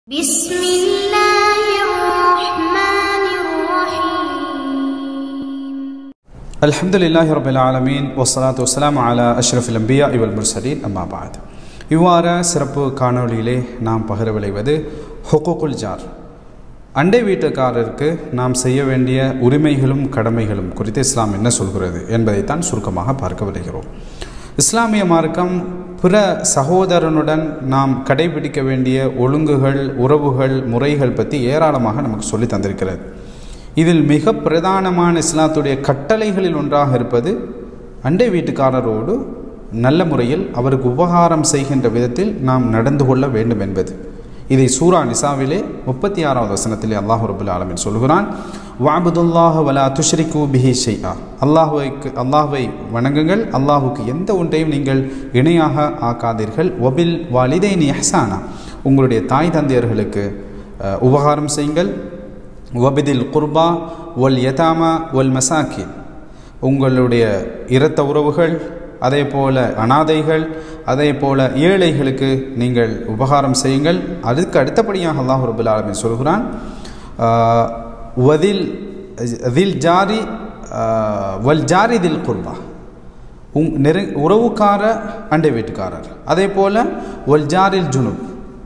بسم الله الرحمن الرحيم الحمد لله رب العالمين والصلاة والسلام على أشرف الأنبياء والمرسلين أما بعد இவ்வாறு சிறப்பு காணொளியிலே நாம் பகிர விளைவது ஹொக்குகுல் ஜார் அண்டை வீட்டுக்காரருக்கு நாம் செய்ய வேண்டிய உரிமைகளும் கடமைகளும் குறித்து இஸ்லாம் என்ன சொல்கிறது என்பதைத்தான் சுருக்கமாக பார்க்க வருகிறோம் இஸ்லாமிய மார்க்கம் பிற சகோதரனுடன் நாம் கடைபிடிக்க வேண்டிய ஒழுங்குகள் உறவுகள் முறைகள் பற்றி ஏராளமாக நமக்கு சொல்லி தந்திருக்கிறது இதில் மிக பிரதானமான இஸ்லாத்துடைய கட்டளைகளில் ஒன்றாக இருப்பது அண்டை வீட்டுக்காரரோடு நல்ல முறையில் அவருக்கு உபகாரம் செய்கின்ற விதத்தில் நாம் நடந்து கொள்ள வேண்டும் என்பது இதை சூரா நிசாவிலே முப்பத்தி ஆறாவது வசனத்திலே அல்லாஹு ரபுல் ஆலமின் சொல்கிறான் வாபுதுல்லாஹ் வலா துஷ்ரிகு பிஹி ஷைஆ அல்லாஹுவைக்கு அல்லாஹுவை வணங்குங்கள் அல்லாஹுக்கு எந்த ஒன்றையும் நீங்கள் இணையாக ஆக்காதீர்கள் ஒபில் வாலிதைன் எஹ்சானா உங்களுடைய தாய் தந்தையர்களுக்கு அஹ், உபகாரம் செய்யுங்கள் வபிதில் குர்பா ஒல் யதாமா ஒல் மசாக்கின் உங்களுடைய இரத்த உறவுகள் அதே போல அனாதைகள் அதே போல ஏழைகளுக்கு நீங்கள் உபகாரம் செய்யுங்கள் அதுக்கு அடுத்தபடியாக அல்லாஹ் ரபுல் ஆலமின் சொல்கிறான் ஆஹ், வதில் தில் ஜாரி ஆஹ், வல் ஜாரி தில் குர்பா உங் நெரு உறவுக்கார அண்டை வீட்டுக்காரர் அதே போல ஒல் ஜாரில் ஜுனுப்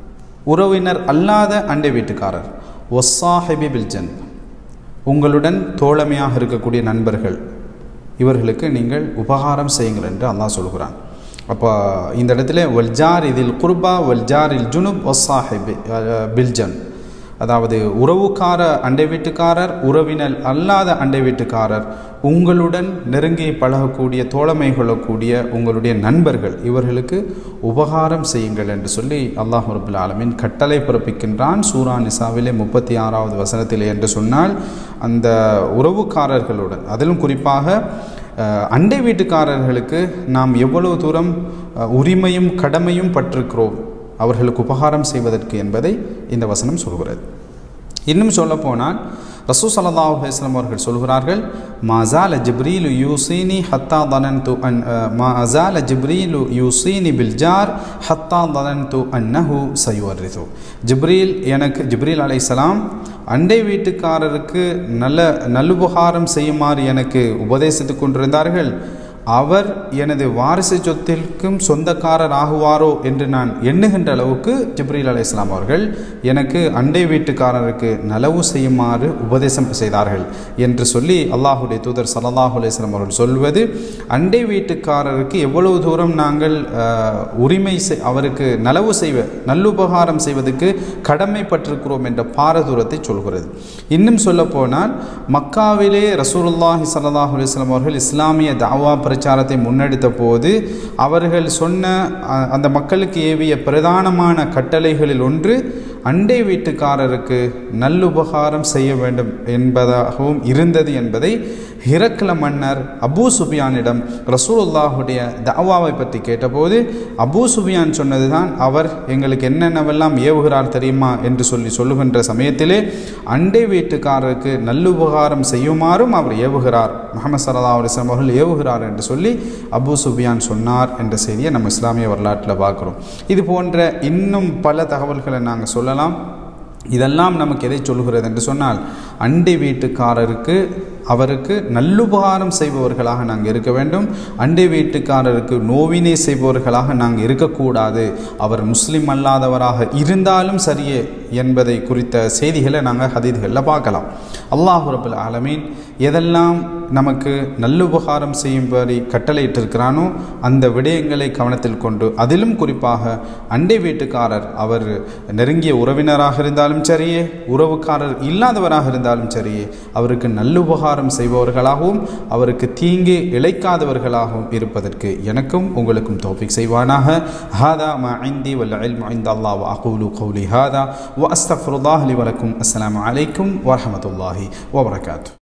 உறவினர் அல்லாத அண்டை வீட்டுக்காரர் ஒஸ்ஸாஹிபி பில்ஜன் உங்களுடன் தோழமையாக இருக்கக்கூடிய நண்பர்கள் இவர்களுக்கு நீங்கள் உபகாரம் செய்யுங்கள் என்று அல்லாஹ் சொல்கிறான் அப்போ இந்த இடத்துல வல்ஜார் இதில் குர்பா வல்ஜார் இல் ஜுனுப் ஒஸ்ஸாஹிபி பில்ஜன் அதாவது உறவுக்கார அண்டை வீட்டுக்காரர் உறவினர் அல்லாத அண்டை வீட்டுக்காரர் உங்களுடன் நெருங்கி பழகக்கூடிய தோழமை கொள்ளக்கூடிய உங்களுடைய நண்பர்கள் இவர்களுக்கு உபகாரம் செய்யுங்கள் என்று சொல்லி அல்லாஹ் ரபுல் ஆலமின் கட்டளை பிறப்பிக்கின்றான் சூரா நிசாவிலே முப்பத்தி ஆறாவது வசனத்திலே என்று சொன்னால் அந்த உறவுக்காரர்களுடன் அதிலும் குறிப்பாக அஹ், அண்டை வீட்டுக்காரர்களுக்கு நாம் எவ்வளவு தூரம் அஹ், உரிமையும் கடமையும் பற்றிருக்கிறோம் அவர்களுக்கு உபகாரம் செய்வதற்கு என்பதை இந்த வசனம் சொல்கிறது இன்னும் சொல்லப்போனால் ரசூ சல்லல்லாஹு அலைஹி வஸல்லம் அவர்கள் சொல்கிறார்கள் மாசால ஜிப்ரீலு யூசீனி ஹத்தா தனன்து அன் மாசால ஜிப்ரீலு யூசீனி பில் ஜார் ஹத்தா தனன்து அன்னஹு சயுவர்ரிது ஜிப்ரீல் எனக்கு ஜிப்ரீல் அலைஹிஸ்ஸலாம் அண்டை வீட்டுக்காரருக்கு நல்ல நல்லுபகாரம் செய்யுமாறு எனக்கு உபதேசித்துக் கொண்டிருந்தார்கள் அவர் எனது வாரிசு சொத்திற்கும் சொந்தக்காரர் ஆகுவாரோ என்று நான் எண்ணுகின்ற அளவுக்கு ஜிப்ரீல் அலை இஸ்லாம் அவர்கள் எனக்கு அண்டை வீட்டுக்காரருக்கு நலவு செய்யுமாறு உபதேசம் செய்தார்கள் என்று சொல்லி அல்லாஹுடைய தூதர் சல்லல்லாஹு அலையம் அவர்கள் சொல்வது அண்டை வீட்டுக்காரருக்கு எவ்வளவு தூரம் நாங்கள் அஹ், உரிமை செய் அவருக்கு நலவு செய்வ நல்லுபகாரம் செய்வதற்கு கடமைப்பட்டிருக்கிறோம் என்ற பாரதூரத்தை சொல்கிறது இன்னும் சொல்லப்போனால் மக்காவிலே ரசூலுல்லாஹி ஸல்லல்லாஹு அலைஹி வஸல்லம் அவர்கள் இஸ்லாமிய தாவா பிரச்சாரத்தை முன்னெடுத்த போது அவர்கள் சொன்ன அ- அந்த மக்களுக்கு ஏவிய பிரதானமான கட்டளைகளில் ஒன்று அண்டை வீட்டுக்காரருக்கு நல்லுபகாரம் செய்ய வேண்டும் என்பதாகவும் இருந்தது என்பதை ஹிரக்ல மன்னர் அபூ சுபியானிடம் ரசூலுல்லாஹுடைய தாவாவை பற்றி கேட்டபோது அபூ சுபியான் சொன்னதுதான் அவர் எங்களுக்கு என்னென்னவெல்லாம் ஏவுகிறார் தெரியுமா என்று சொல்லி சொல்லுகின்ற சமயத்திலே அண்டை வீட்டுக்காரருக்கு நல்லுபகாரம் செய்யுமாறும் அவர் ஏவுகிறார் முகமது சல்லா அலிஸ்லாம் அவர்கள் ஏவுகிறார் என்று சொல்லி அபூ சுபியான் சொன்னார் என்ற செய்தியை நம்ம இஸ்லாமிய வரலாற்றில் பார்க்குறோம் இது போன்ற இன்னும் பல தகவல்களை நாங்கள் சொல்லலாம் இதெல்லாம் நமக்கு எதை சொல்கிறது என்று சொன்னால் அண்டை வீட்டுக்காரருக்கு அவருக்கு நல்லுபகாரம் செய்பவர்களாக நாங்கள் இருக்க வேண்டும் அண்டை வீட்டுக்காரருக்கு நோவினை செய்பவர்களாக நாங்கள் இருக்கக்கூடாது அவர் முஸ்லிம் அல்லாதவராக இருந்தாலும் சரியே என்பதை குறித்த செய்திகளை நாங்கள் ஹதீதுகளில் பார்க்கலாம் அல்லாஹு ரபுல் ஆலமீன் எதெல்லாம் நமக்கு நல்லுபகாரம் செய்யும்படி கட்டளையிட்டிருக்கிறானோ அந்த விடயங்களை கவனத்தில் கொண்டு அதிலும் குறிப்பாக அண்டை வீட்டுக்காரர் அவர் நெருங்கிய உறவினராக இருந்தாலும் சரியே உறவுக்காரர் இல்லாதவராக இருந்தாலும் சரியே அவருக்கு நல்லுபகாரம் செய்பவர்களாகவும் அவருக்கு தீங்கு இழைக்காதவர்களாகவும் இருப்பதற்கு எனக்கும் உங்களுக்கும் தௌஃபிக் செய்வானாக ஹாதா மா ஐந்தி வல்ல இல்மு ஐந்த அல்லாஹ் அகூலு கௌலி ஹாதா வ அஸ்தஃபுல்லாஹ் லி வலக்கும் அஸ்ஸலாமு அலைக்கும் வரஹமத்துல்லாஹி வபரகாத்து